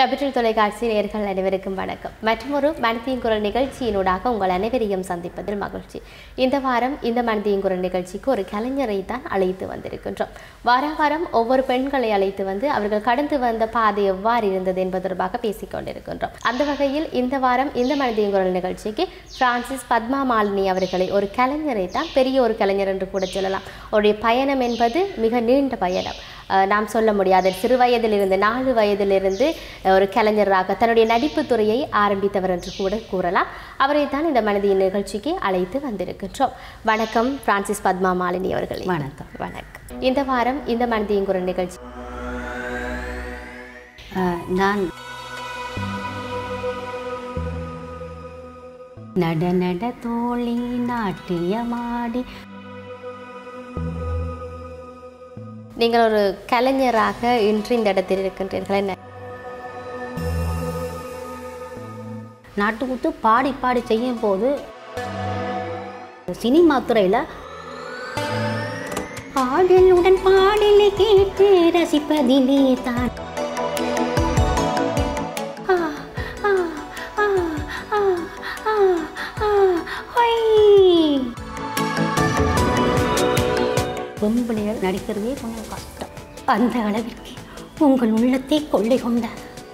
Capital தொலைக்காட்சி நேர்கள் அனைவருக்கும் வணக்கம் மற்றும் ஒரு மனதின் குரல் நிகழ்ச்சியினூடாக உங்கள் அனைவரையும் சந்திப்பதில் மகிழ்ச்சி இந்த வாரம் இந்த மனதின் குரல் நிகழ்ச்சிக்கு ஒரு கலைஞரை தான் அழைத்து வந்திருக்கின்றோம் வார வாரம் ஒவ்வொரு பெண்களை அழைத்து வந்து அவர்கள் கடந்து வந்த பாதை எவ்வாறு இருந்தது என்பது தொடர்பாக பேசிக் கொண்டிருக்கின்றோம் அந்த வகையில் இந்த வாரம் இந்த மனதின் குரல் நிகழ்ச்சிக்கு பிரான்சிஸ் பத்மா மாலினி அவர்களை ஒரு கலைஞரை தான் பெரிய ஒரு கலைஞர் என்று கூட சொல்லலாம் அவருடைய பயணம் என்பது மிக நீண்ட பயணம் அஹ் நாம் சொல்ல முடியாது சிறு வயதிலிருந்து நாலு வயதிலிருந்து அஹ் ஒரு கலைஞராக தன்னுடைய நடிப்பு துறையை ஆரம்பித்தவர் என்று கூட கூறலாம் அவரை தான் இந்த மனதின் நிகழ்ச்சிக்கு அழைத்து வந்திருக்கின்றோம் வணக்கம் பிரான்சிஸ் பத்மா மாலினி அவர்களே வணக்கம் வணக்கம் இந்த வாரம் இந்த மனதின் குரல் நிகழ்ச்சி அஹ், நான் நட நட தோழி நாட்டியமாடி நீங்கள் ஒரு கலைஞராக இன்று இந்த இடத்தில் இருக்கின்றீர்கள் என்ன நாட்டுக்குத்து பாடி பாடி செய்யும் போது சினிமா துறையில் பாடலுடன் பாடலை கேட்டு ரசிப்பதிலே தான் ஆ, ஆ, ஆ, ஆ, ஆ, ஆ, ஹொய். பொம்பளைகள் நடிக்கிறதே கொஞ்சம் கஷ்டம் அந்த அளவிற்கு உங்கள் உள்ளத்தை கொள்ளை கொண்ட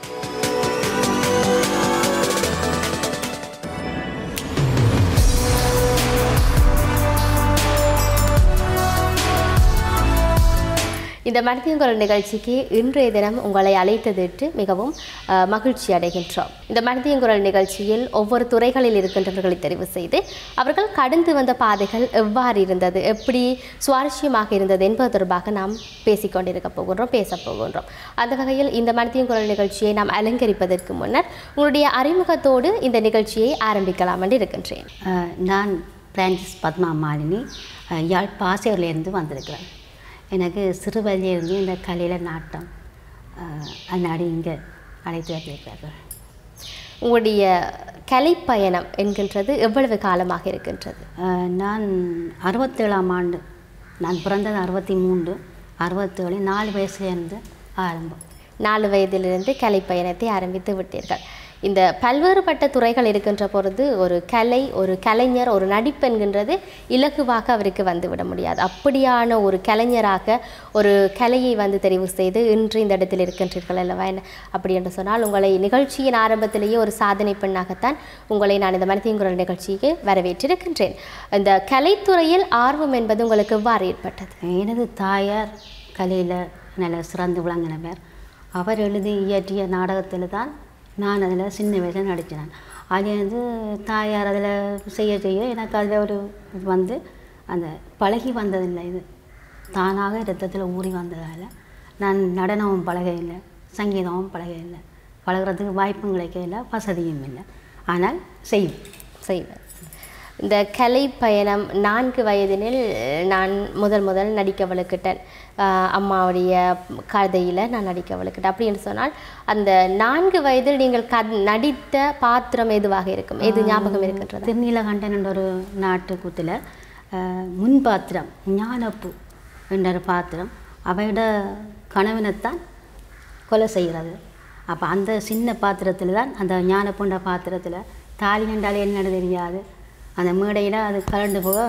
இந்த மனதின் குரல் நிகழ்ச்சிக்கு இன்றைய தினம் உங்களை அழைத்ததிட்டு மிகவும் அஹ், மகிழ்ச்சி அடைகின்றோம் இந்த மனதின் குரல் நிகழ்ச்சியில் ஒவ்வொரு துறைகளில் இருக்கின்றவர்களை தெரிவு செய்து அவர்கள் கடந்து வந்த பாதைகள் எவ்வாறு இருந்தது எப்படி சுவாரஸ்யமாக இருந்தது என்பது தொடர்பாக நாம் பேசிக்கொண்டிருக்க போகின்றோம் பேசப் போகின்றோம் அந்த வகையில் இந்த மனதின் குரல் நிகழ்ச்சியை நாம் அலங்கரிப்பதற்கு முன்னர் உங்களுடைய அறிமுகத்தோடு இந்த நிகழ்ச்சியை ஆரம்பிக்கலாம் என்று இருக்கின்றேன் அஹ், நான் பிரான்சிஸ் பத்மா மாலினி அஹ், யாழ் பாசையிலேருந்து வந்திருக்கிறேன் எனக்கு சிறு வயதிலிருந்து இந்த கலையில் நாட்டம் அஹ், அதனாடி இங்கே அழைத்து வந்திருக்கிறார்கள் உங்களுடைய கலைப்பயணம் என்கின்றது எவ்வளவு காலமாக இருக்கின்றது அஹ், நான் அறுபத்தேழாம் ஆண்டு நான் பிறந்தது அறுபத்தி மூன்று அறுபத்தேழு நாலு வயசுலேருந்து ஆரம்பம் நாலு வயதிலிருந்து கலை பயணத்தை ஆரம்பித்து விட்டீர்கள் இந்த பல்வேறுபட்ட துறைகள் இருக்கின்ற பொழுது ஒரு கலை ஒரு கலைஞர் ஒரு நடிப்பு என்கின்றது இலகுவாக அவருக்கு வந்துவிட முடியாது அப்படியான ஒரு கலைஞராக ஒரு கலையை வந்து தெரிவு செய்து இன்று இந்த இடத்தில் இருக்கின்றீர்கள் அல்லவா என்ன அப்படி என்று சொன்னால் உங்களை நிகழ்ச்சியின் ஆரம்பத்திலேயே ஒரு சாதனை பெண்ணாகத்தான் உங்களை நான் இந்த மனதின் குரல் நிகழ்ச்சிக்கு வரவேற்றிருக்கின்றேன் இந்த கலைத்துறையில் ஆர்வம் என்பது உங்களுக்கு எவ்வாறு ஏற்பட்டது எனது தாயார் கலையில் நல்ல சிறந்து விளங்கினவர் அவர் எழுதி இயற்றிய நாடகத்தில் தான் நான் அதில் சின்ன வயசில் நடித்தேன் அதுலேருந்து தாயார் அதில் செய்ய செய்ய எனக்கு அதில் ஒரு இது வந்து அந்த பழகி வந்ததில்லை இது தானாக ரத்தத்தில் ஊறி வந்ததால் நான் நடனமும் பழகையில்லை சங்கீதமும் பழகையில்லை பழகுறதுக்கு வாய்ப்பும் கிடைக்கல வசதியும் இல்லை ஆனால் செய்வேன் செய்வேன் இந்த கலை பயணம் நான்கு வயதினில் நான் முதல் முதல் நடிக்க வலுக்கிட்டேன் ஆஹ் அம்மாவுடைய கதையில் நான் நடிக்க வலுக்கிட்டேன் அப்படின்னு சொன்னால் அந்த நான்கு வயதில் நீங்கள் க நடித்த பாத்திரம் எதுவாக இருக்கும் எது ஞாபகம் இருக்கின்றது திருநீலகண்டன் என்ற ஒரு நாட்டுக்கூத்தில் முன் பாத்திரம் ஞானப்பு என்ற ஒரு பாத்திரம் அவையோட கணவனைத்தான் கொலை செய்கிறது அப்போ அந்த சின்ன பாத்திரத்தில் தான் அந்த ஞானப்புண்ட பாத்திரத்தில் தாலி கண்டாலே என்னன்னு தெரியாது அந்த மேடையில் அது கலண்டு போக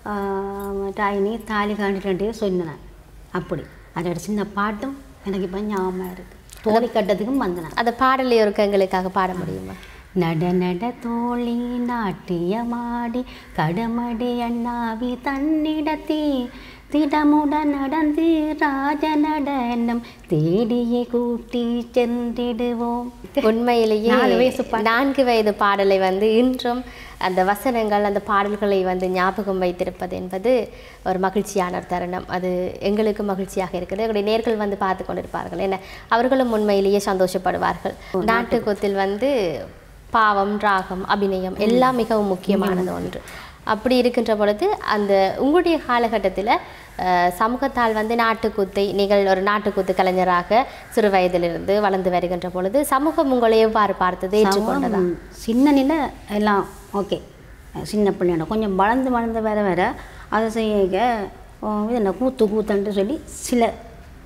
தாயினி தாலி கண்டுட்டு சொன்னேன் அப்படி அதோட சின்ன பாட்டும் எனக்கு இப்போ ஞாபகமாக இருக்குது தோணி கட்டத்துக்கும் வந்தேன் அந்த பாடலை ஒரு எங்களுக்காக பாட முடியுமா நட நட தோழி நாட்டியமாடி கடமடி அண்ணாவி தன்னிடத்தே திடமுடன் நடந்து ராஜ நடனம் தேடியே கூட்டி சென்றிடுவோம் உண்மையிலேயே நாலு வயசு நான்கு வயது பாடலை வந்து இன்றும் அந்த வசனங்கள் அந்த பாடல்களை வந்து ஞாபகம் வைத்திருப்பது என்பது ஒரு மகிழ்ச்சியான ஒரு தருணம் அது எங்களுக்கு மகிழ்ச்சியாக இருக்குது எங்களுடைய நேர்கள் வந்து பார்த்து கொண்டிருப்பார்கள் என்ன அவர்களும் உண்மையிலேயே சந்தோஷப்படுவார்கள் நாட்டுக்கூத்தில் வந்து பாவம் ராகம் அபிநயம் எல்லாம் மிகவும் முக்கியமானது ஒன்று அப்படி இருக்கின்ற பொழுது அந்த உங்களுடைய காலகட்டத்தில் அஹ், சமூகத்தால் வந்து நாட்டுக்கூத்தை நீங்கள் ஒரு நாட்டுக்கூத்து கலைஞராக சிறு வயதிலிருந்து வளர்ந்து வருகின்ற பொழுது சமூகம் உங்களை எவ்வாறு பார்த்தது ஏற்றுக்கொண்டதா ம், சின்ன நிலை எல்லாம் ஓகே சின்ன பிள்ளையோட கொஞ்சம் வளர்ந்து வளர்ந்து வர வர அதை செய்ய இது என்ன கூத்து கூத்துன்ட்டு சொல்லி சில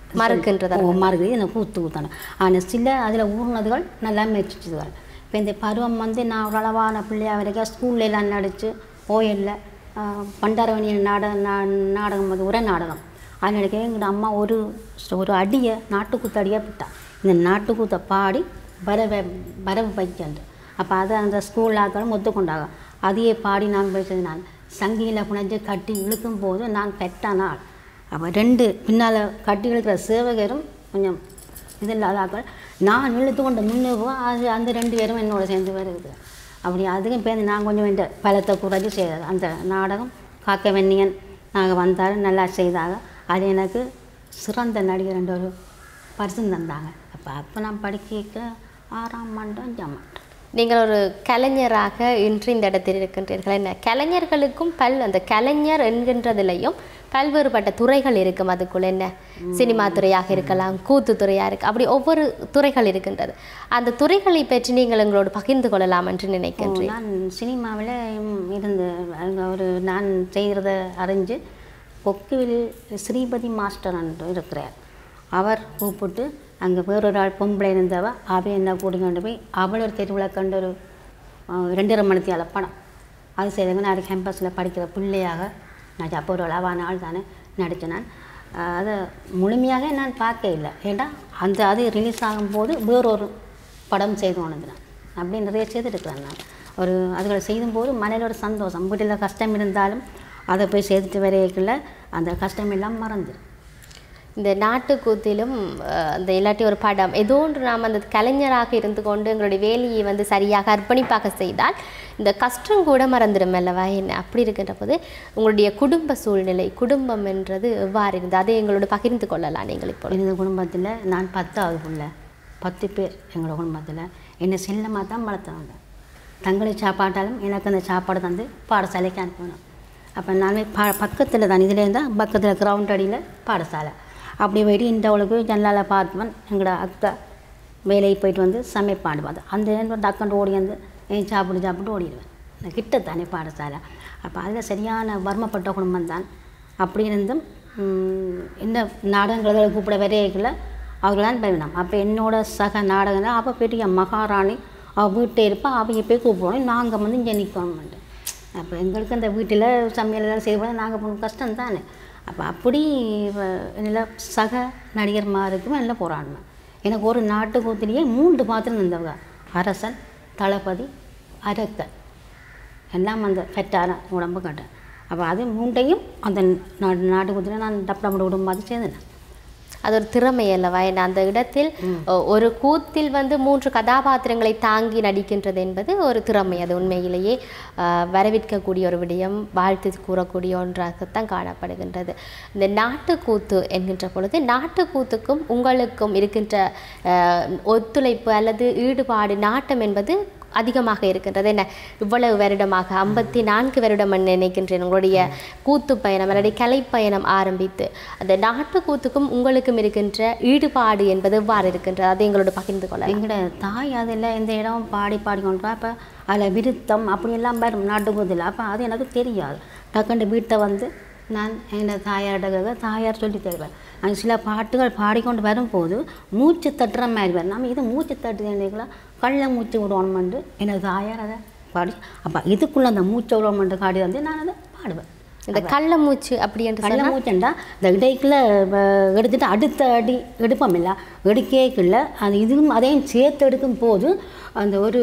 மறுக்கின்றதா? ஓ, மறுக்குது இந்த கூத்து ஊற்றணும் ஆனால் சில அதில் ஊர்னதுகள் நல்லா மெச்சிச்சுதுகள் இப்போ இந்த பருவம் வந்து நான் ஒரு அளவான பிள்ளையாக வரைக்கும் ஸ்கூல்ல எல்லாம் நடித்து ஓயல்ல பண்டாரவணி நாடக நா- நாடகம் வந்து உரை நாடகம் அது நடிக்க எங்களோட அம்மா ஒரு ஒரு அடியை நாட்டுக்கூத்து அடியாக விட்டா இந்த நாட்டுக்கூத்தை பாடி வரவை வரவு பைக்கன்று அப்போ அதை அந்த ஸ்கூல் ஆக்களும் ஒத்துக்கொண்டாங்க அதையே பாடி நான் பேசுறது நான் சங்கியில் புனைஞ்சு கட்டி இழுக்கும் போது நான் பெற்ற நாள் அப்போ ரெண்டு பின்னால் கட்டி இழுக்கிற சேவகரும் கொஞ்சம் இது இல்லாத ஆட்கள் நான் இழுத்து கொண்டு முன்னே போ அது அந்த ரெண்டு பேரும் என்னோட சேர்ந்து வருது அப்படி அதுக்கும் பேருந்து நான் கொஞ்சம் இந்த பலத்தை குறைஞ்சி செய்தது அந்த நாடகம் காக்க வெண்ணியன் நாங்கள் வந்தார் நல்லா செய்தாங்க அது எனக்கு சிறந்த நடிகர் என்ற ஒரு பரிசு தந்தாங்க அப்போ அப்போ நான் படிக்க ஆறாம் ஆண்டு அஞ்சாம் ஆண்டு நீங்கள் ஒரு கலைஞராக இன்று இந்த இடத்தில் இருக்கின்றீர்கள் என்ன கலைஞர்களுக்கும் பல் அந்த கலைஞர் என்கின்றதிலையும் பல்வேறுபட்ட துறைகள் இருக்கும் அதுக்குள்ள என்ன சினிமா துறையாக இருக்கலாம் கூத்து துறையாக இருக்கு அப்படி ஒவ்வொரு துறைகள் இருக்கின்றது அந்த துறைகளை பற்றி நீங்கள் எங்களோடு பகிர்ந்து கொள்ளலாம் என்று நினைக்கின்றேன் நான் சினிமாவில் இருந்து அங்க ஒரு நான் செய்கிறத அறிஞ்சு கொக்குவில் ஸ்ரீபதி மாஸ்டர் என்று இருக்கிறார் அவர் கூப்பிட்டு அங்கே வேறொரு ஆள் பொம்பளை இருந்தவ அவ என்ன கூட்டி கொண்டு போய் அவள் ஒரு தெருவில் கண்டு ஒரு அஹ், ரெண்டரை மணித்தியால படம் அது செய்தாங்க நான் கேம்பஸில் படிக்கிற பிள்ளையாக நான் அப்போ ஒரு அளவான ஆள் தானே நடித்தேன் நான் அஹ், அதை முழுமையாக நான் பார்க்க இல்லை ஏன்னா அந்த அது ரிலீஸ் ஆகும்போது வேறொரு படம் செய்து கொண்டு நான் அப்படி நிறைய செய்துருக்கிறேன் நான் ஒரு அதுகளை செய்யும்போது மனதில் ஒரு சந்தோஷம் வீட்டில் கஷ்டம் இருந்தாலும் அதை போய் செய்துட்டு வரையக்குள்ள அந்த கஷ்டம் எல்லாம் மறந்துடும் இந்த நாட்டுக்கூத்திலும் அஹ், அந்த இல்லாட்டி ஒரு படம் ஏதோ ஒன்று நாம் அந்த கலைஞராக இருந்து கொண்டு எங்களுடைய வேலையை வந்து சரியாக அர்ப்பணிப்பாக செய்தால் இந்த கஷ்டம் கூட மறந்துடும் அல்லவா என்ன அப்படி இருக்கின்ற போது உங்களுடைய குடும்ப சூழ்நிலை குடும்பம் என்றது எவ்வாறு இருந்தது அதை எங்களோட பகிர்ந்து கொள்ளலாம் நீங்கள் இப்போ எனது குடும்பத்தில் நான் பத்தாவது பிள்ளை பத்து பேர் எங்களோட குடும்பத்தில் என்னை செல்லமாக தான் வளர்த்தவங்க தங்களை சாப்பாட்டாலும் எனக்கு அந்த சாப்பாடு தந்து பாடசாலைக்கு அனுப்பணும் அப்போ நானே பா பக்கத்தில் தான் இதுல இருந்தால் பக்கத்தில் கிரவுண்ட் அடியில் பாடசாலை அப்படி போயிட்டு இந்த அவளுக்கு ஜன்னலால் பார்த்துவன் எங்களோட அக்கா வேலைக்கு போயிட்டு வந்து சமைப்பாடுவாது அந்த நேரம் டக்கண்டு ஓடி வந்து ஏன் சாப்பிட்டு சாப்பிட்டு ஓடிடுவேன் நான் கிட்ட தானே பாடசாலை அப்போ அதில் சரியான வறுமைப்பட்ட குடும்பம் தான் அப்படி இருந்தும் ம், இந்த நாடகங்களை கூப்பிட வரையில அவர்களான் பயணம் அப்போ என்னோட சக நாடகம் அப்போ பெரிய மகாராணி அவள் வீட்டை இருப்பா அவங்க போய் கூப்பிடணும் நாங்கள் வந்து இங்கே நிற்கணும் அப்போ எங்களுக்கு அந்த வீட்டில் சமையல் எல்லாம் செய்வது நாங்கள் போகணும் கஷ்டம் தானே அப்போ அப்படி இதில் சக நடிகர்மாருக்கும் எல்லாம் போராடணும் எனக்கு ஒரு நாட்டு கூத்திலேயே மூன்று பாத்திரம் இருந்தவங்க அரசன் தளபதி அரக்கன் எல்லாம் அந்த ஃபெட்டான உடம்பு கட்டேன் அப்போ அது மூண்டையும் அந்த நாட்டு நாட்டு கூத்தில் நான் டப் டப் விடும் பார்த்து சேர்ந்தேன் அது ஒரு திறமை அல்லவா என்ன அந்த இடத்தில் ஒ- ஒரு கூத்தில் வந்து மூன்று கதாபாத்திரங்களை தாங்கி நடிக்கின்றது என்பது ஒரு திறமை அது உண்மையிலேயே ஆஹ், வரவேற்கக்கூடிய ஒரு விடயம் வாழ்த்து கூறக்கூடிய ஒன்றாகத்தான் காணப்படுகின்றது இந்த நாட்டுக்கூத்து என்கின்ற பொழுது நாட்டுக்கூத்துக்கும் உங்களுக்கும் இருக்கின்ற ஆஹ், ஒத்துழைப்பு அல்லது ஈடுபாடு நாட்டம் என்பது அதிகமாக இருக்கின்றது என்ன இவ்வளவு வருடமாக ஐம்பத்தி நான்கு வருடம் என்று நினைக்கின்றேன் உங்களுடைய கூத்து பயணம் அல்லது கலை பயணம் ஆரம்பித்து அந்த நாட்டு கூத்துக்கும் உங்களுக்கும் இருக்கின்ற ஈடுபாடு என்பது எவ்வாறு இருக்கின்றது அதை எங்களோட பகிர்ந்து கொள்ள எங்களோட தாய் அதில் இந்த இடம் பாடி பாடி கொண்டு அப்போ அதில் விருத்தம் அப்படியெல்லாம் வரும் நாட்டுக்கூத்தில் அப்போ அது எனக்கு தெரியாது டக்குண்டு வீட்டை வந்து நான் எங்கள் தாயார்கிட்ட தாயார் சொல்லி தருவேன் அது சில பாட்டுகள் பாடிக்கொண்டு வரும்போது மூச்சு தட்டுற மாதிரி வரும் நம்ம இது மூச்சு தட்டுதுன்னா கள்ள மூச்சு விடணுமென்று எனது தாயார் அதை பாடி அப்போ இதுக்குள்ளே அந்த மூச்சை விடணுமென்று காடி வந்து நான் அதை பாடுவேன் இந்த கள்ள மூச்சு அப்படி என்று கள்ள சொன்னா மூச்சண்டா இந்த இடைக்குள்ள வ- எடுத்துட்டு அடுத்த அடி எடுப்போம் இல்லை எடுக்கேக்குள்ள அது இதுவும் அதையும் சேர்த்து எடுக்கும் போது அந்த ஒரு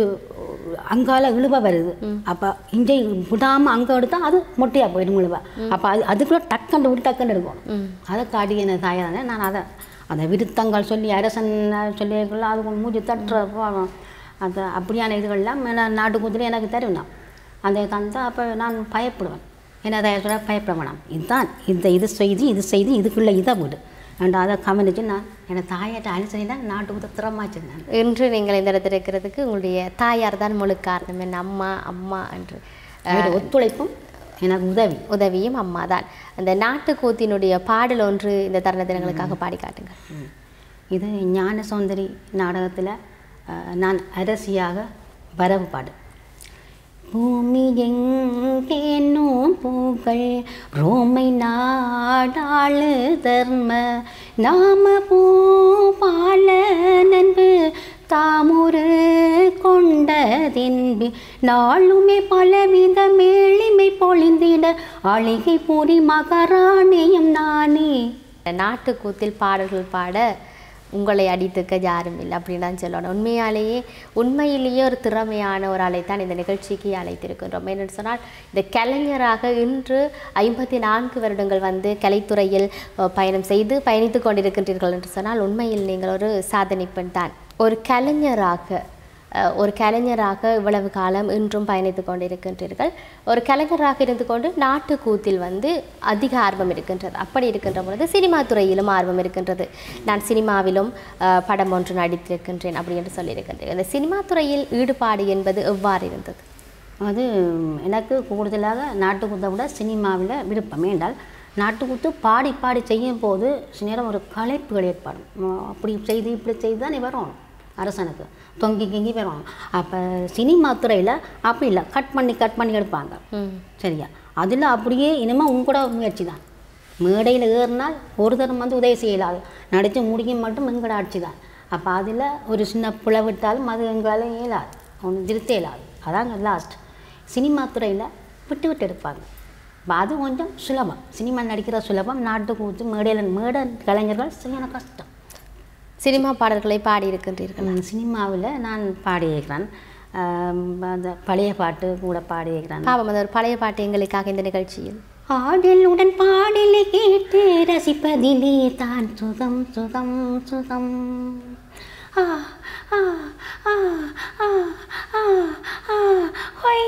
அங்கால இழுவ வருது அப்போ இங்கே விடாமல் அங்கே எடுத்தா அது மொட்டையாக போயிடும் இழுவ அப்போ அது அதுக்குள்ளே டக்கண்டு விட்டு டக்குன்னு எடுக்கணும் அதை காட்டி என்ன தாயாதானே நான் அதை அந்த விருத்தங்கள் சொல்லி அரசன் சொல்லிக்குள்ள அது கொஞ்சம் மூச்சு தட்டுற அது அப்படியான இதுகள்லாம் நான் நாட்டுக்கூத்துல எனக்கு தருவேன் நான் அந்த தந்தா அப்போ நான் பயப்படுவேன் என்ன அதை சொல்ல பயப்பட வேணாம் இதுதான் இந்த இது செய்து இது செய்து இதுக்குள்ளே இதை விடு அண்ட் அதை கவனித்து நான் என்னை தாயாட்ட அனுசரி தான் நாட்டுக்கு திறமாச்சு நான் இன்று நீங்கள் இந்த இடத்துல இருக்கிறதுக்கு உங்களுடைய தாயார் தான் முழு காரணம் என் அம்மா அம்மா என்று அவருடைய ஒத்துழைப்பும் எனக்கு உதவி உதவியும் அம்மா தான் அந்த நாட்டு கூத்தினுடைய பாடல் ஒன்று இந்த தருணத்தில் எங்களுக்காக பாடி காட்டுங்கள் ம். இது ஞான சௌந்தரி நாடகத்தில் நான் அரசியாக வரவு பாடு பூமி எங்கேனோ பூக்கள் ரோமை நாடாளு தர்ம நாம பூ பால நன்பு தாமுரு கொண்டதின்பு நாளுமே பலவித மேளிமை பொழிந்திட அழிகை புரி மகராணியும் நானே நாட்டுக்கூத்தில் பாடல்கள் பாட உங்களை அடித்துக்க யாரும் இல்லை அப்படின்னு தான் சொல்லணும் உண்மையாலேயே உண்மையிலேயே ஒரு திறமையான ஒரு ஆளை தான் இந்த நிகழ்ச்சிக்கு அழைத்திருக்கின்றோம் என்னென்னு சொன்னால் இந்த கலைஞராக இன்று ஐம்பத்தி நான்கு வருடங்கள் வந்து கலைத்துறையில் அஹ், பயணம் செய்து பயணித்து கொண்டிருக்கின்றீர்கள் என்று சொன்னால் உண்மையில் நீங்கள் ஒரு சாதனை பெண் தான் ஒரு கலைஞராக அஹ், ஒரு கலைஞராக இவ்வளவு காலம் இன்றும் பயணித்து கொண்டிருக்கின்றீர்கள் ஒரு கலைஞராக இருந்து கொண்டு நாட்டுக்கூத்தில் வந்து அதிக ஆர்வம் இருக்கின்றது அப்படி இருக்கின்ற பொழுது சினிமா துறையிலும் ஆர்வம் இருக்கின்றது நான் சினிமாவிலும் அஹ், படம் ஒன்று நடித்திருக்கின்றேன் அப்படி என்று சொல்லியிருக்கின்றேன் இந்த சினிமா துறையில் ஈடுபாடு என்பது எவ்வாறு இருந்தது அது எனக்கு கூடுதலாக நாட்டுக்குத்தை விட சினிமாவில் விருப்பம் ஏண்டால் நாட்டுக்குத்து பாடி பாடி செய்யும் போது சில நேரம் ஒரு களைப்புகள் ஏற்படும் உம், அப்படி செய்து இப்படி செய்து தானே வரணும் அரசனுக்கு தொங்கி கிங்கி வரணும் அப்போ சினிமா துறையில் அப்படி இல்லை கட் பண்ணி கட் பண்ணி எடுப்பாங்க ம் சரியா அதில் அப்படியே இனிமேல் உங்களோட முயற்சி தான் மேடையில் ஏறினால் ஒரு தரம் வந்து உதவி செய்யலாது நடித்து முடியும் மட்டும் எங்களோட ஆட்சி தான் அப்போ அதில் ஒரு சின்ன புல விட்டாலும் அது எங்களால் இயலாது ஒன்று திருத்த இயலாது அதாங்க லாஸ்ட் சினிமா துறையில் விட்டு விட்டு எடுப்பாங்க அப்ப அது கொஞ்சம் சுலபம் சினிமா நடிக்கிற சுலபம் நாட்டு கூத்து மேடையில் மேடை கலைஞர்கள் சரியான கஷ்டம் சினிமா பாடல்களை பாடி இருக்கின்றீர்கள் சினிமாவில் நான் பாடியிருக்கிறேன் ஆம், அந்த பழைய பாட்டு கூட பாடியிருக்கிறேன் பாவம் அது ஒரு பழைய பாட்டு எங்களுக்காக இந்த நிகழ்ச்சியில் ஆடலுடன் பாடலை கேட்டு ரசிப்பதிலே தான் சுகம் சுகம் சுகம் ஆ ஆ ஆ ஆ ஆ ஆ ஹொய்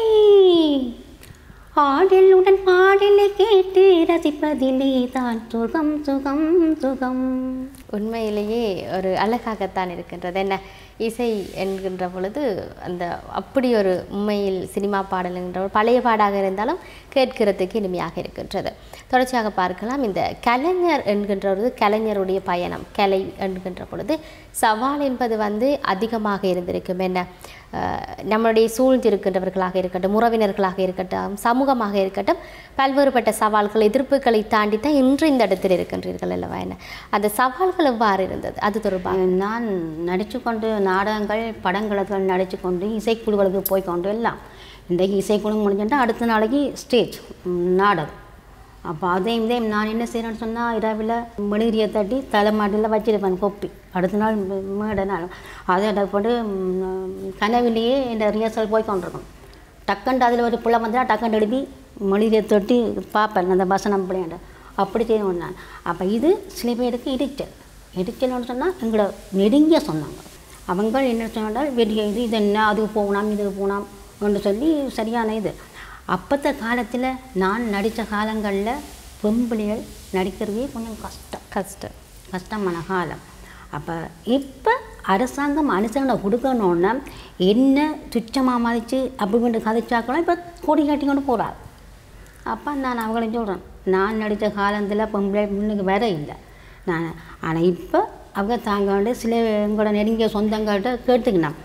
ஆடலுடன் பாடலை கேட்டு ரசிப்பதிலே தான் சுகம் சுகம் சுகம் உண்மையிலேயே ஒரு அழகாகத்தான் இருக்கின்றது என்ன இசை என்கின்ற பொழுது அந்த அப்படி ஒரு உண்மையில் சினிமா பாடல் என்கின்ற ஒரு பழைய பாடாக இருந்தாலும் கேட்கிறதுக்கு இனிமையாக இருக்கின்றது தொடர்ச்சியாக பார்க்கலாம் இந்த கலைஞர் என்கின்ற ஒரு கலைஞருடைய பயணம் கலை என்கின்ற பொழுது சவால் என்பது வந்து அதிகமாக இருந்திருக்கும் என்ன அஹ், நம்மளுடைய சூழ்ந்திருக்கின்றவர்களாக இருக்கட்டும் உறவினர்களாக இருக்கட்டும் சமூகமாக இருக்கட்டும் பல்வேறுபட்ட சவால்கள் எதிர்ப்புகளை தாண்டி தான் இன்று இந்த இடத்தில் இருக்கின்றீர்கள் அல்லவா என்ன அந்த சவால்கள் எவ்வாறு இருந்தது அது தொடர்பாக நான் நடித்து கொண்டு நாடகங்கள் படங்களுக்கு நடித்து கொண்டு இசைக்குழுக்களுக்கு போய் கொண்டு எல்லாம் இன்றைக்கு இசைக்குழு முடிஞ்சுட்டா அடுத்த நாளைக்கு ஸ்டேஜ் நாடகம் அப்போ அதையும் இதையும் நான் என்ன செய்கிறேன்னு சொன்னால் இரவில் மெழுகிரியை தட்டி தலைமாட்டில் வச்சிருப்பேன் கொப்பி அடுத்த நாள் மே- மேடை நாள் அதை போட்டு ம், கனவிலேயே இந்த ரிஹர்சல் போய் கொண்டிருக்கும் டக்குண்டு அதில் ஒரு புள்ள வந்தால் டக்குண்டு எழுதி மெழுகிரியை தொட்டி பார்ப்பேன் அந்த வசனம் பிள்ளையாண்ட அப்படி செய்யணும் நான் அப்போ இது சில பேருக்கு இடிச்சல் இடிச்சல்னு சொன்னால் எங்களை நெருங்கிய சொன்னாங்க அவங்க என்ன சொன்னால் வெளியே இது இது என்ன அதுக்கு போகலாம் இதுக்கு போகலாம் என்று சொல்லி சரியான இது அப்பத்த காலத்தில் நான் நடித்த காலங்களில் பொம்பளைகள் நடிக்கிறதே கொஞ்சம் கஷ்டம் கஷ்டம் கஷ்டமான காலம் அப்போ இப்போ அரசாங்கம் அனுசரணை கொடுக்கணுன்னா என்ன துச்சமாக மதித்து அப்படி கதைச்சாக்கலாம் இப்போ கொடி கட்டி கொண்டு போகிறார் அப்போ நான் அவங்களையும் சொல்கிறேன் நான் நடித்த காலத்தில் பொம்பளை முன்னுக்கு வேற இல்லை நான் ஆனால் இப்போ அவங்க தாங்க வந்து சில எங்களோட நெருங்கிய சொந்தங்கள்கிட்ட கேட்டுக்கணும்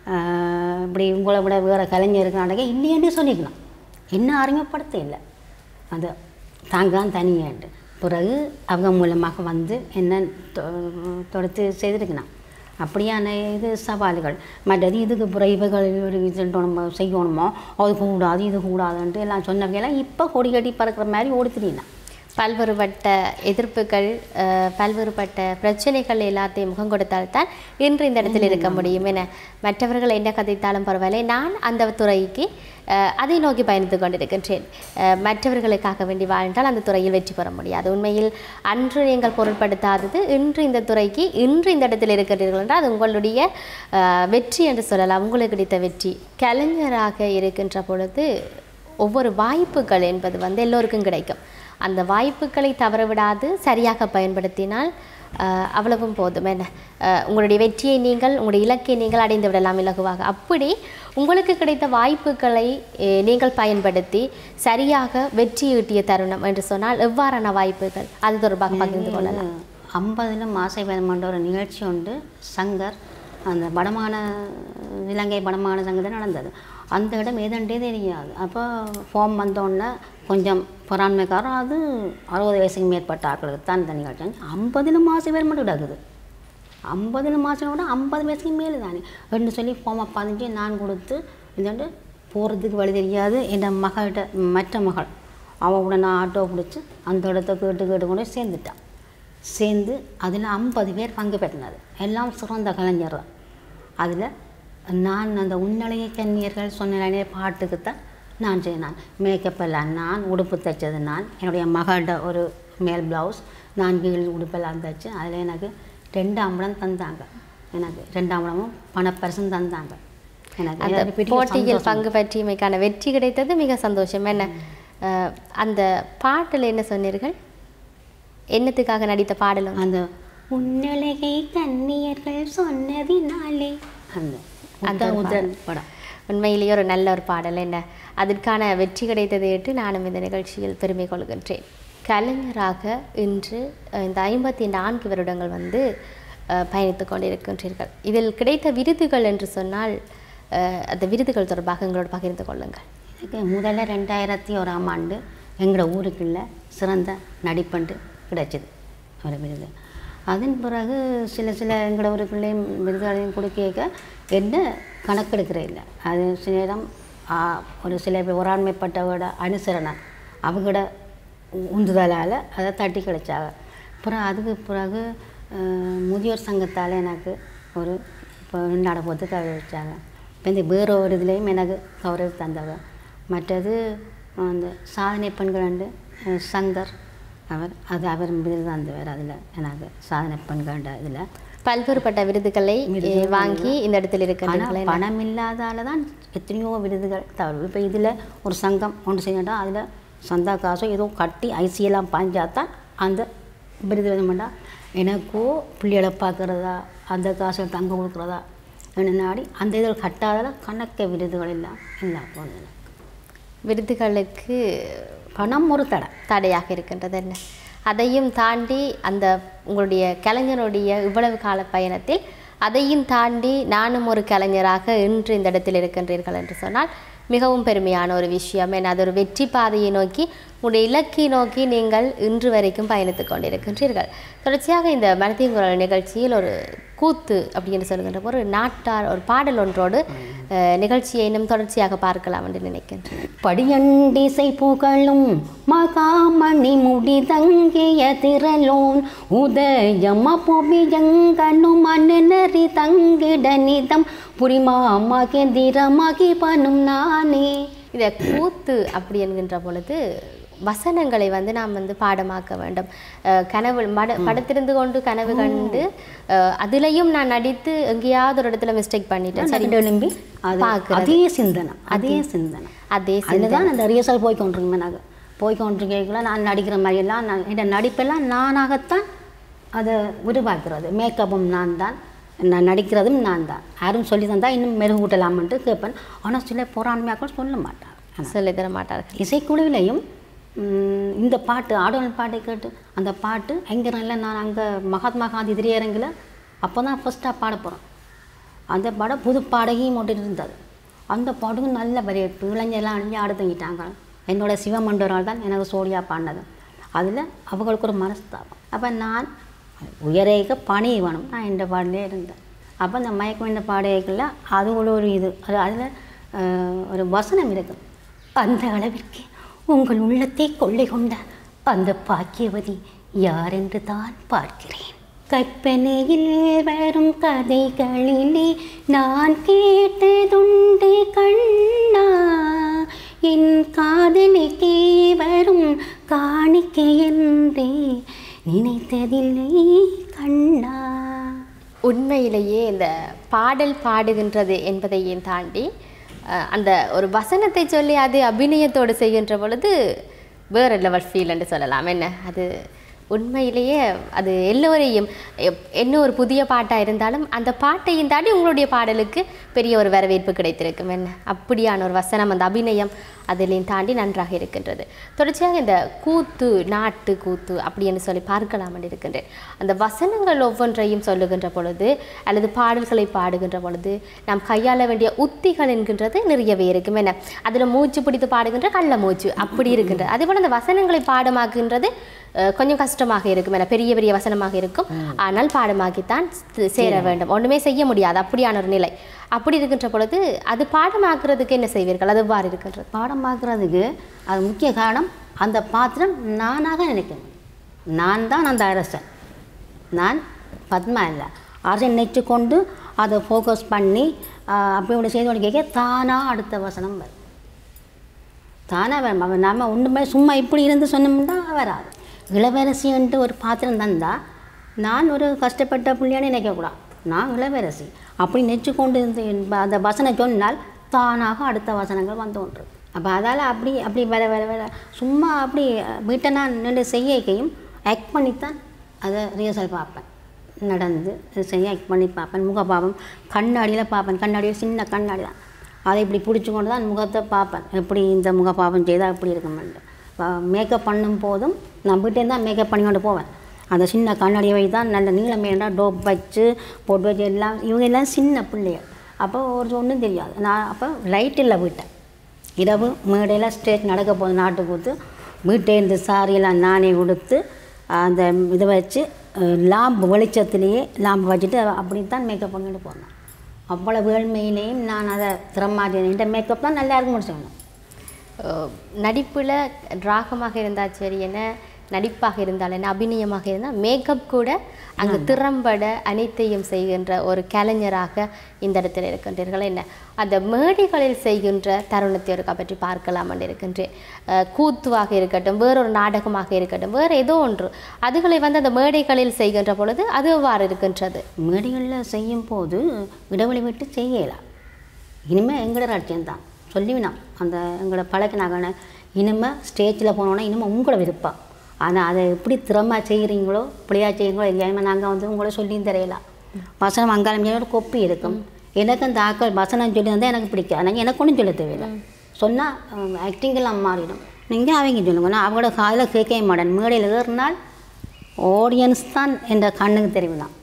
ஆஹ் இப்படி உங்களை விட வேறு கலைஞர் இருக்கிறாங்க இல்லையேன்னே சொல்லிக்கணும் என்ன அறிமுகப்படுத்த இல்லை அது தாங்க தனியாண்டு பிறகு அவங்க மூலமாக வந்து என்ன தொ- தொடுத்து செய்திருக்கணும் அப்படியான இது சவால்கள் மற்றது இதுக்கு பிறகு இவர்கள் ஒரு இது நம்ம செய்யணுமோ அது கூடாது இது கூடாதுன்ட்டு எல்லாம் சொன்னவங்கெல்லாம் இப்போ கொடி கட்டி பறக்கிற மாதிரி ஓடித்தினா பல்வேறுபட்ட எதிர்ப்புகள் அஹ், பல்வேறுபட்ட பிரச்சனைகள் எல்லாத்தையும் முகம் கொடுத்தால்தான் இன்று இந்த இடத்தில் இருக்க முடியும் என மற்றவர்கள் என்ன கதைத்தாலும் பரவாயில்லை நான் அந்த துறைக்கு அஹ், அதை நோக்கி பயணித்து கொண்டிருக்கின்றேன் அஹ், மற்றவர்களுக்காக வேண்டி வாழ்ந்தால் அந்த துறையில் வெற்றி பெற முடியாது உண்மையில் அன்று நீங்கள் பொருட்படுத்தாதது இன்று இந்த துறைக்கு இன்று இந்த இடத்தில் இருக்கின்றீர்கள் என்றால் அது உங்களுடைய அஹ், வெற்றி என்று சொல்லலாம் உங்களுக்கு கிடைத்த வெற்றி கலைஞராக இருக்கின்ற பொழுது ஒவ்வொரு வாய்ப்புகள் என்பது வந்து எல்லோருக்கும் கிடைக்கும் அந்த வாய்ப்புகளை தவறவிடாது சரியாக பயன்படுத்தினால் அஹ், அவ்வளவும் போதும் என்ன அஹ், உங்களுடைய வெற்றியை நீங்கள் உங்களுடைய இலக்கை நீங்கள் அடைந்து விடலாம் இலகுவாக அப்படி உங்களுக்கு கிடைத்த வாய்ப்புகளை அஹ், நீங்கள் பயன்படுத்தி சரியாக வெற்றி ஈட்டிய தருணம் என்று சொன்னால் எவ்வாறான வாய்ப்புகள் அது தொடர்பாக பகிர்ந்து கொள்ளலாம் ஐம்பதிலும் ஆசை வேணுமென்ற ஒரு நிகழ்ச்சி உண்டு சங்கர் அந்த வடமான இலங்கை வடமான சங்கத்தில் நடந்தது அந்த இடம் ஏதண்டே தெரியாது அப்போ ஃபார்ம் வந்தோடனே கொஞ்சம் பொறாண்மைக்காரன் அது அறுபது வயசுக்கு மேற்பட்ட ஆட்களுக்கு தான் இந்த நிகழ்ச்சி ஐம்பதில் மாதம் பேர் மட்டும் கிடக்குது ஐம்பதில் மாதம் விட ஐம்பது வயசுக்கு மேலே தானே ரெண்டு சொல்லி ஃபார்மை பதிஞ்சு நான் கொடுத்து இதுண்டு போகிறதுக்கு வழி தெரியாது என் மகள்கிட்ட மற்ற மகள் அவள் கூட நான் ஆட்டோ பிடிச்சி அந்த இடத்த கேட்டு கேட்டு கொண்டு போய் சேர்ந்துட்டான் சேர்ந்து அதில் ஐம்பது பேர் பங்கு பெற்றினது எல்லாம் சிறந்த கலைஞர் தான் அதில் நான் அந்த உன்னலைய கன்னியர்கள் சொன்ன பாட்டுக்கு தான் நான் செய்தேன் மேக்கப் எல்லாம் நான் உடுப்பு தைச்சது நான் என்னுடைய மகள்கிட்ட ஒரு மேல் ப்ளவுஸ் நான் கீழ் உடுப்பெல்லாம் தைச்சு அதில் எனக்கு ரெண்டு அம்பளம் தந்தாங்க எனக்கு ரெண்டு அம்பளமும் பணப்பரிசும் தந்தாங்க எனக்கு அந்த எனக்கு பெரிய போட்டியில் சந்தோஷம். பங்கு பற்றியமைக்கான வெற்றி கிடைத்தது மிக சந்தோஷம் என்ன அஹ், அந்த பாட்டில் என்ன சொன்னீர்கள் என்னத்துக்காக நடித்த பாடலும் அந்த உன்னழகை கன்னியர்கள் சொன்னதினாலே அந்த அந்த ஒரு உத்தரன் படம் உண்மையிலேயே ஒரு நல்ல ஒரு பாடல் என்ன அதற்கான வெற்றி கிடைத்ததை ஏற்று நானும் இந்த நிகழ்ச்சியில் பெருமை கொள்கின்றேன் கலைஞராக இன்று அஹ், இந்த ஐம்பத்தி நான்கு வருடங்கள் வந்து அஹ், பயணித்துக் கொண்டிருக்கின்றீர்கள் இதில் கிடைத்த விருதுகள் என்று சொன்னால் அஹ், அந்த விருதுகள் தொடர்பாக எங்களோடு பகிர்ந்து கொள்ளுங்கள் எனக்கு முதல்ல ரெண்டாயிரத்தி ஓராம் ஆண்டு எங்களோட ஊருக்குள்ள சிறந்த நடிப்பண்டு கிடைச்சிது ஒரு விருது அதன் பிறகு சில சில எங்களோட ஊருக்குள்ளேயும் விருதுகளையும் கொடுக்க என்ன கணக்கெடுக்கிற இல்லை அது சில நேரம் ஆ, ஒரு சில பேர் ஒராண்மைப்பட்டவோட அனுசரணை அவங்களோட உந்துதலால் அதை தட்டி கிடைச்சாங்க அப்புறம் அதுக்கு பிறகு அஹ், முதியோர் சங்கத்தால் எனக்கு ஒரு இப்போ ரெண்டாட போட்டு கௌரவிச்சாங்க இப்போ இந்த வேற ஒரு இதுலேயும் எனக்கு கௌரவி தந்தவ மற்றது அந்த சாதனை பெண்கள் ரெண்டு அஹ், சங்கர் அவர் அது அவர் விருது தந்தவர் அதில் எனக்கு சாதனை பெண்கள் இதில் பல்வேறுபட்ட விருதுகளை அஹ், வாங்கி இந்த இடத்தில் இருக்கின்றீர்கள் ஆனால் பணம் இல்லாதால தான் எத்தனையோ விருதுகள் தவறு இப்போ இதில் ஒரு சங்கம் ஒன்று செய்யட்டா அதில் சந்தா காசோ ஏதோ கட்டி ஐசியெல்லாம் பாஞ்சாதான் அந்த விருது வேணுமெண்டா எனக்கோ பிள்ளைகளை பார்க்குறதா அந்த காசை தங்க கொடுக்குறதா என்ன நாடி அந்த இதில் கட்டாதால கணக்க விருதுகள் எல்லாம் இல்லை போனது விருதுகளுக்கு பணம் ஒரு தடை தடையாக இருக்கின்றது என்ன அதையும் தாண்டி அந்த உங்களுடைய கலைஞருடைய இவ்வளவு கால பயணத்தில் அதையும் தாண்டி நானும் ஒரு கலைஞராக இன்று இந்த இடத்தில் இருக்கின்றீர்கள் என்று சொன்னால் மிகவும் பெருமையான ஒரு விஷயம் ஏன்னா அது ஒரு வெற்றி பாதையை நோக்கி உங்களுடைய இலக்கை நோக்கி நீங்கள் இன்று வரைக்கும் பயணித்துக் கொண்டிருக்கின்றீர்கள் தொடர்ச்சியாக இந்த மனதின் குரல் நிகழ்ச்சியில் ஒரு கூத்து அப்படின்னு சொல்லுகின்ற ஒரு நாட்டார் ஒரு பாடல் ஒன்றோடு அஹ், நிகழ்ச்சியை இன்னும் தொடர்ச்சியாக பார்க்கலாம் என்று நினைக்கின்றேன் படியண்டிசை புகழும் மகாமணி முடி தங்கிய திரளோன் உதயம புவியங்கனும் அனுநறி தங்கிட நிதம் புரிமா மகேந்திரமகி பனும் நானே இதை கூத்து அப்படி என்கின்ற பொழுது வசனங்களை வந்து நாம் வந்து பாடமாக்க வேண்டும் அஹ் கனவு மட படத்திருந்து கொண்டு கனவு கண்டு அஹ் அதிலையும் நான் நடித்து எங்கேயாவது ஒரு இடத்துல மிஸ்டேக் பண்ணிட்டேன் சரி எழும்பி அது பார்க்கிறது. அதே சிந்தனை அதே சிந்தனை அதே அதில் தான் அந்த ரிஹர்சல் போய் கொண்டிருக்கேன் நாங்கள் போய் கொண்டிருக்கல நான் நடிக்கிற மாதிரியெல்லாம் நான் என் நடிப்பெல்லாம் நானாகத்தான் அதை உருவாக்குறது மேக்கப்பும் நான் தான் நான் நடிக்கிறதும் நான் தான் யாரும் சொல்லி தந்தா இன்னும் மெருகூட்டலாம்ன்ட்டு கேட்பேன் ஆனால் சில போராண்மையாக்கள் சொல்ல மாட்டாங்க சொல்லித் தர மாட்டார்கள் இசைக்குழுவிலையும் ம், இந்த பாட்டு ஆடவன் பாட்டை கேட்டு அந்த பாட்டு எங்கே நல்ல நான் அங்கே மகாத்மா காந்தி திரையரங்கில் அப்போ தான் ஃபஸ்ட்டாக பாட போகிறோம் அந்த பாடம் புது பாடகியும் ஓட்டிட்டு இருந்தது அந்த பாட்டுக்கும் நல்ல வரவேற்பு இளைஞர்லாம் அணிஞ்சு ஆட தங்கிட்டாங்க என்னோட சிவமண்டோரால் தான் எனக்கு சோடியா பாடினது அதில் அவங்களுக்கு ஒரு மனஸ்தாபம் அப்போ நான் உயரேக பணி வேணும் நான் இந்த பாடலே இருந்தேன் அப்போ அந்த மயக்கம் இந்த பாடகைகளில் அது ஒரு ஒரு இது அது அதில் ஒரு வசனம் இருக்கு அந்த அளவிற்கு உங்கள் உள்ளத்தை கொள்ளை கொண்ட அந்த பாக்கியவதி யார் என்று தான் பார்க்கிறேன் கற்பனையில் வரும் கதைகளிலே நான் கேட்டதுண்டு கண்ணா என் காதலுக்கே வரும் காணிக்கை என்றே நினைத்ததில்லை கண்ணா உண்மையிலேயே இந்த பாடல் பாடுகின்றது என்பதையும் தாண்டி அஹ், அந்த ஒரு வசனத்தை சொல்லி அது அபிநயத்தோடு செய்கின்ற பொழுது வேறு லெவல் ஃபீல் என்று சொல்லலாம் என்ன அது உண்மையிலேயே அது எல்லோரையும் எப்- என்ன ஒரு புதிய பாட்டாக இருந்தாலும் அந்த பாட்டையும் தாண்டி உங்களுடைய பாடலுக்கு பெரிய ஒரு வரவேற்பு கிடைத்திருக்கும் என்ன அப்படியான ஒரு வசனம் அந்த அபிநயம் அதிலையும் தாண்டி நன்றாக இருக்கின்றது தொடர்ச்சியாக இந்த கூத்து நாட்டு கூத்து அப்படின்னு சொல்லி பார்க்கலாம் என்று இருக்கின்றேன் அந்த வசனங்கள் ஒவ்வொன்றையும் சொல்லுகின்ற பொழுது அல்லது பாடல்களை பாடுகின்ற பொழுது நாம் கையாள வேண்டிய உத்திகள் என்கின்றது நிறையவே இருக்கும் என்ன அதில் மூச்சு பிடித்து பாடுகின்ற கள்ள மூச்சு அப்படி இருக்கின்றது அதே போல் அந்த வசனங்களை பாடமாக்குகின்றது அஹ், கொஞ்சம் கஷ்டமாக இருக்கும் என பெரிய பெரிய வசனமாக இருக்கும் ஆனால் பாடமாக்கித்தான் ஸ்- சேர வேண்டும் ஒன்றுமே செய்ய முடியாது அப்படியான ஒரு நிலை அப்படி இருக்கின்ற பொழுது அது பாடமாக்குறதுக்கு என்ன செய்வீர்கள் அது எவ்வாறு இருக்கின்றது பாடம் பார்க்குறதுக்கு அது முக்கிய காரணம் அந்த பாத்திரம் நானாக நினைக்கணும் நான் தான் அந்த அரசன் நான் பத்மா இல்லை அரசன் நினைச்சு கொண்டு அதை ஃபோக்கஸ் பண்ணி ஆஹ், அப்படி இப்படி செய்து கொண்டு கேட்க தானாக அடுத்த வசனம் வரும் தானாக வரும் அவன் நாம ஒன்றுமே சும்மா இப்படி இருந்து சொன்னோம்னா வராது இளவரசின்ட்டு ஒரு பாத்திரம் தந்தால் நான் ஒரு கஷ்டப்பட்ட பிள்ளையானு நினைக்கக்கூடாது நான் இளவரசி அப்படி நெச்சு கொண்டு இருந்து என்ப- அந்த வசனம் சொன்னால் தானாக அடுத்த வசனங்கள் வந்து ஒன்று அப்போ அதால் அப்படி அப்படி வர வர வர சும்மா அப்படி வீட்டை நான் நின்று செய்யக்கையும் ஆக்ட் பண்ணித்தான் அதை ரிஹர்சல் பார்ப்பேன் நடந்து இது செய்ய ஆக்ட் பண்ணி பார்ப்பேன் முகபாவம் கண்ணாடியில் பார்ப்பேன் கண்ணாடியில் சின்ன கண்ணாடி தான் அதை இப்படி பிடிச்சி கொண்டு தான் முகத்தை பார்ப்பேன் எப்படி இந்த முகப்பாவம் செய்தால் எப்படி இருக்குமென்று மேக்கப் பண்ணும் போதும் நான் வீட்டே தான் மேக்கப் பண்ணி கொண்டு போவேன் அந்த சின்ன கண்ணாடியை வை தான் நல்ல நீளமேண்டா டோப் வச்சு போட்டு வச்சு எல்லாம் இவங்க எல்லாம் சின்ன பிள்ளைகள் அப்போ ஒரு ஒன்றும் தெரியாது நான் அப்போ லைட் இல்லை வீட்டை இரவு மேடையில் ஸ்டேஜ் நடக்க போகுது நாட்டு கூத்து வீட்டை இந்த சாரியெல்லாம் நானே கொடுத்து அந்த இதை வச்சு அஹ், லாம்பு வெளிச்சத்துலேயே லாம்பு வச்சுட்டு அப்படி தான் மேக்கப் பண்ணிட்டு போனேன் அவ்வளவு ஏழ்மையிலேயும் நான் அதை திறமாட்டேன் இந்த மேக்கப் தான் நல்லா இருக்க முடிச்சேன் அஹ் நடிப்புல ராகமாக இருந்தால் சரி என்ன நடிப்பாக இருந்தால் என்ன அபிநயமாக இருந்தால் மேக்கப் கூட அங்கு திறம்பட அனைத்தையும் செய்கின்ற ஒரு கலைஞராக இந்த இடத்தில் இருக்கின்றீர்கள் என்ன அந்த மேடைகளில் செய்கின்ற தருணத்தை ஒருக்கா பற்றி பார்க்கலாம் என்று இருக்கின்றேன் அஹ் கூத்துவாக இருக்கட்டும் வேறொரு நாடகமாக இருக்கட்டும் வேறு ஏதோ ஒன்று அதுகளை வந்து அந்த மேடைகளில் செய்கின்ற பொழுது அது எவ்வாறு இருக்கின்றது மேடைகளில் செய்யும் போது இடைவெளி விட்டு செய்யலாம் இனிமேல் எங்களோட ராட்சியம் தான் சொல்லிவினோம் அந்த எங்களோட பழக்கினாங்க இனிமேல் ஸ்டேஜில் போனோன்னா இனிமேல் உங்களோட விருப்பம் ஆனால் அதை எப்படி திறமா செய்கிறீங்களோ பிள்ளையா செய்யுங்களோ இல்லையா நாங்கள் வந்து உங்களை சொல்லியும் தெரியலாம் வசனம் அங்காளம் ஒரு கொப்பி இருக்கும் எனக்கு அந்த ஆக்கள் வசனம் சொல்லி வந்தால் எனக்கு பிடிக்காது ஆனால் எனக்கு ஒன்றும் சொல்ல தேவையில்லை சொன்னால் ஆக்டிங் எல்லாம் மாறிடும் நீங்கள் அவங்க சொல்லுங்க நான் அவங்களோட காதில் கேட்கவே மாட்டேன் மேடையில் ஏறினால் ஆடியன்ஸ் தான் என்ற கண்ணுக்கு தெரிவிதான்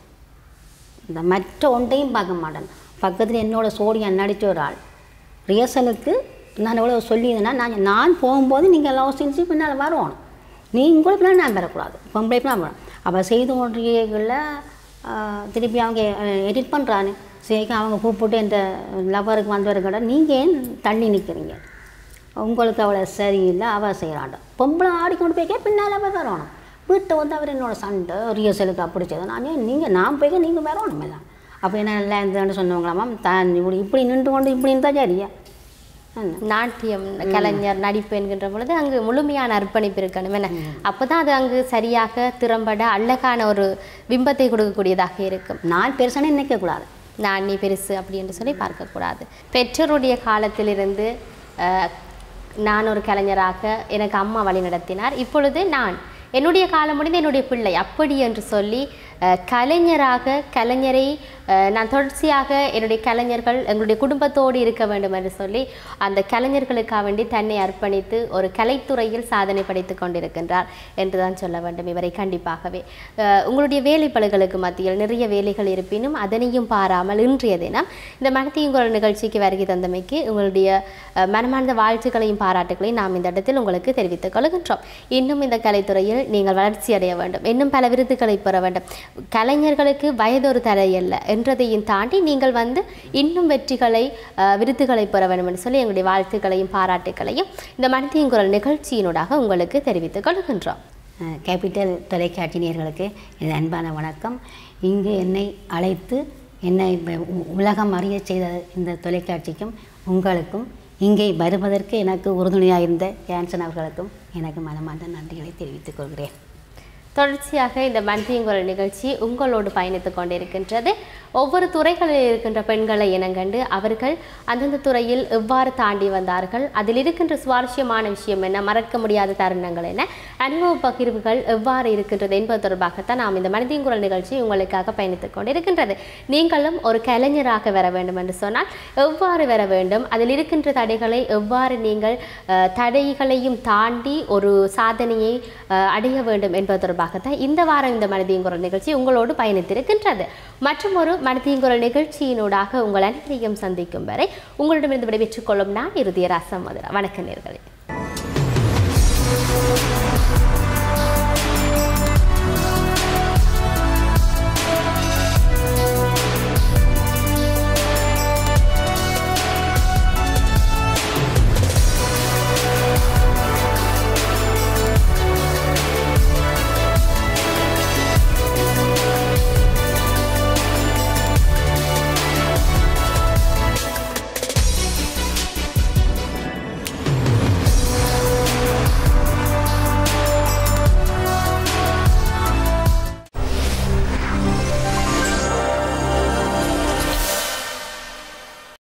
இந்த மற்ற ஒன்றையும் பார்க்க மாட்டேன் பக்கத்தில் என்னோட சோடியம் நடித்த ஒரு ஆள் ரிஹர்சலுக்கு நான் எவ்வளோ சொல்லியிருந்தேன்னா நான் நான் போகும்போது நீங்கள் லவ் சீன்ஸு பின்னால் வரணும் நீங்கள் கூட பின்னால் நான் பெறக்கூடாது பொம்பளை பின்னால் வரணும் அப்போ செய்து கொண்டிருக்கல திருப்பி அவங்க எடிட் பண்ணுறான்னு சரி அவங்க கூப்பிட்டு இந்த லவருக்கு வந்தவர் கடை நீங்கள் ஏன் தள்ளி நிற்கிறீங்க உங்களுக்கு அவளை சரியில்லை அவள் செய்கிறாண்ட பொம்பளை ஆடிக்கொண்டு போய்க்கே பின்னால் அவள் வரணும் வீட்டை வந்து அவர் என்னோட சண்டை ரிஹர்சலுக்கு அப்படி செய்தோம் நான் ஏன் நீங்கள் நான் போய்க்க நீங்கள் வரணும் எல்லாம் அப்போ என்ன நல்லா இருந்ததுன்னு சொன்னவங்களாமா தான் இப்படி இப்படி நின்று கொண்டு இப்படி இருந்தால் சரியா என்ன நாட்டியம் கலைஞர் நடிப்பு என்கின்ற பொழுது அங்கு முழுமையான அர்ப்பணிப்பு இருக்கணும் என்ன அப்பதான் அது அங்கு சரியாக திறம்பட அழகான ஒரு பிம்பத்தை கொடுக்கக்கூடியதாக இருக்கும் நான் பெருசானே நினைக்கக்கூடாது நான் நீ பெருசு அப்படி என்று சொல்லி பார்க்கக்கூடாது பெற்றோருடைய காலத்திலிருந்து அஹ், நான் ஒரு கலைஞராக எனக்கு அம்மா வழி நடத்தினார் இப்பொழுது நான் என்னுடைய காலம் முடிந்து என்னுடைய பிள்ளை அப்படி என்று சொல்லி அஹ், கலைஞராக கலைஞரை அஹ், நான் தொடர்ச்சியாக என்னுடைய கலைஞர்கள் எங்களுடைய குடும்பத்தோடு இருக்க வேண்டும் என்று சொல்லி அந்த கலைஞர்களுக்காக வேண்டி தன்னை அர்ப்பணித்து ஒரு கலைத்துறையில் சாதனை படைத்துக் கொண்டிருக்கின்றார் என்று தான் சொல்ல வேண்டும் இவரை கண்டிப்பாகவே அஹ், உங்களுடைய வேலைப்பளுகளுக்கு மத்தியில் நிறைய வேலைகள் இருப்பினும் அதனையும் பாராமல் இன்றைய தினம் இந்த மனத்தையும் நிகழ்ச்சிக்கு வருகை தந்தமைக்கு உங்களுடைய அஹ், மனமார்ந்த வாழ்த்துக்களையும் பாராட்டுகளையும் நாம் இந்த இடத்தில் உங்களுக்கு தெரிவித்துக் கொள்கின்றோம் இன்னும் இந்த கலைத்துறையில் நீங்கள் வளர்ச்சி அடைய வேண்டும் இன்னும் பல விருதுகளை பெற வேண்டும் கலைஞர்களுக்கு வயதொரு தடையல்ல என்றதையும் தாண்டி நீங்கள் வந்து இன்னும் வெற்றிகளை அஹ், விருதுகளை பெற வேண்டும் என்று சொல்லி எங்களுடைய வாழ்த்துக்களையும் பாராட்டுக்களையும் இந்த மனத்தையும் குரல் நிகழ்ச்சியினூடாக உங்களுக்கு தெரிவித்துக் கொள்கின்றோம் அஹ், கேபிட்டல் தொலைக்காட்சி நேயர்களுக்கு எனது அன்பான வணக்கம் இங்கு என்னை அழைத்து என்னை இப்ப உ- உலகம் அறிய செய்த இந்த தொலைக்காட்சிக்கும் உங்களுக்கும் இங்கே வருவதற்கு எனக்கு உறுதுணையாக இருந்த கேன்சன் அவர்களுக்கும் எனக்கு மனமார்ந்த நன்றிகளை தெரிவித்துக் கொள்கிறேன் தொடர்ச்சியாக இந்த மனதியங்குரல் நிகழ்ச்சி உங்களோடு பயணித்துக் கொண்டிருக்கின்றது ஒவ்வொரு துறைகளில் இருக்கின்ற பெண்களை இனங்கண்டு அவர்கள் அந்தந்த துறையில் எவ்வாறு தாண்டி வந்தார்கள் அதில் இருக்கின்ற சுவாரஸ்யமான விஷயம் என்ன மறக்க முடியாத தருணங்கள் என்ன அனுபவ பகிர்வுகள் எவ்வாறு இருக்கின்றது என்பது தொடர்பாகத்தான் நாம் இந்த மனதியங்குரல் நிகழ்ச்சி உங்களுக்காக பயணித்துக் கொண்டிருக்கின்றது நீங்களும் ஒரு கலைஞராக வர வேண்டும் என்று சொன்னால் எவ்வாறு வர வேண்டும் அதில் இருக்கின்ற தடைகளை எவ்வாறு நீங்கள் அஹ், தடைகளையும் தாண்டி ஒரு சாதனையை அஹ், அடைய வேண்டும் என்பது தொடர்பாகத்தான் இந்த வாரம் இந்த மனதியங்குரல் நிகழ்ச்சி உங்களோடு பயணித்திருக்கின்றது மற்றும் ஒரு மனதியங்குரல் நிகழ்ச்சியினூடாக உங்கள் அனைவரையும் சந்திக்கும் வரை உங்களிடமிருந்து விடைபெற்றுக் கொள்ளும் நான் இறுதிய ராசம் மதுரா வணக்க நேர்களே